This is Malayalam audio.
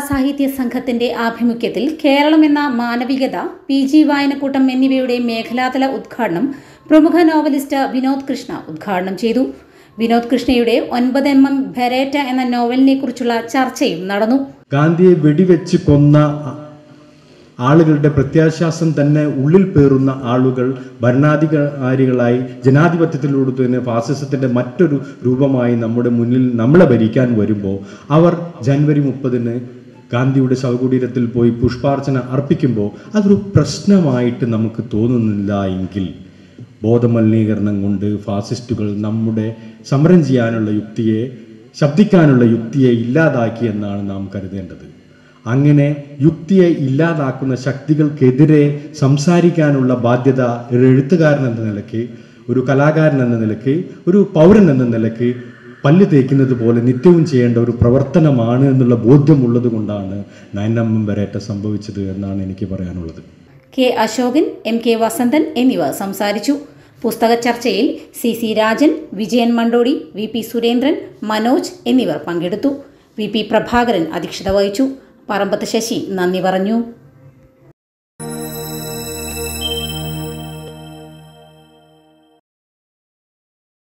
കലാസാഹിത്യ സംഘത്തിന്റെ ആഭിമുഖ്യത്തിൽ കേരളം എന്ന മാനവികത പി ജി വായനക്കൂട്ടം എന്നിവയുടെ മേഖലാതല ഉദ്ഘാടനം പ്രമുഖ നോവലിസ്റ്റ് വിനോദ് കൃഷ്ണ ഉദ്ഘാടനം ചെയ്തു വിനോദ് കൃഷ്ണയുടെ ഒൻപത് എം എം ബെരേറ്റ എന്ന നോവലിനെ കുറിച്ചുള്ള ചർച്ചയും നടന്നു ഗാന്ധിയെ വെടിവെച്ച് കൊന്ന ആ- ആളുകളുടെ പ്രത്യാശ്വാസം തന്നെ ഉള്ളിൽ പേറുന്ന ആളുകൾ ഭരണാധികാരികളായി ജനാധിപത്യത്തിലൂടെ തന്നെ ഫാസിസത്തിന്റെ മറ്റൊരു രൂപമായി നമ്മുടെ മുന്നിൽ നമ്മളെ ഭരിക്കാൻ വരുമ്പോൾ അവർ ജനുവരി മുപ്പതിന് ഗാന്ധിയുടെ ശവകുടീരത്തിൽ പോയി പുഷ്പാർച്ചന അർപ്പിക്കുമ്പോൾ അതൊരു പ്രശ്നമായിട്ട് നമുക്ക് തോന്നുന്നില്ല എങ്കിൽ ബോധമലിനീകരണം കൊണ്ട് ഫാസിസ്റ്റുകൾ നമ്മുടെ സമരം ചെയ്യാനുള്ള യുക്തിയെ ശബ്ദിക്കാനുള്ള യുക്തിയെ ഇല്ലാതാക്കി എന്നാണ് നാം കരുതേണ്ടത് അങ്ങനെ യുക്തിയെ ഇല്ലാതാക്കുന്ന ശക്തികൾക്കെതിരെ സംസാരിക്കാനുള്ള ബാധ്യത ഒരു എഴുത്തുകാരൻ എന്ന നിലയ്ക്ക് ഒരു കലാകാരൻ എന്ന നിലയ്ക്ക് ഒരു പൗരൻ എന്ന നിലയ്ക്ക് പല്ല് തേക്കുന്നത് പോലെ നിത്യവും ചെയ്യേണ്ട ഒരു പ്രവർത്തനമാണ് എന്നുള്ള ബോധ്യമുള്ളത് കൊണ്ടാണ് നയൻ എം എം വരേറ്റ സംഭവിച്ചത് എന്നാണ് എനിക്ക് പറയാനുള്ളത് K Ashokan M K Vasanthan എന്നിവർ സംസാരിച്ചു പുസ്തക ചർച്ചയിൽ C C Rajan Vijayan Mandodi V P Surendran Manoj എന്നിവർ പങ്കെടുത്തു വി പി പ്രഭാകരൻ അധ്യക്ഷത വഹിച്ചു പറമ്പത്ത് ശശി നന്ദി പറഞ്ഞു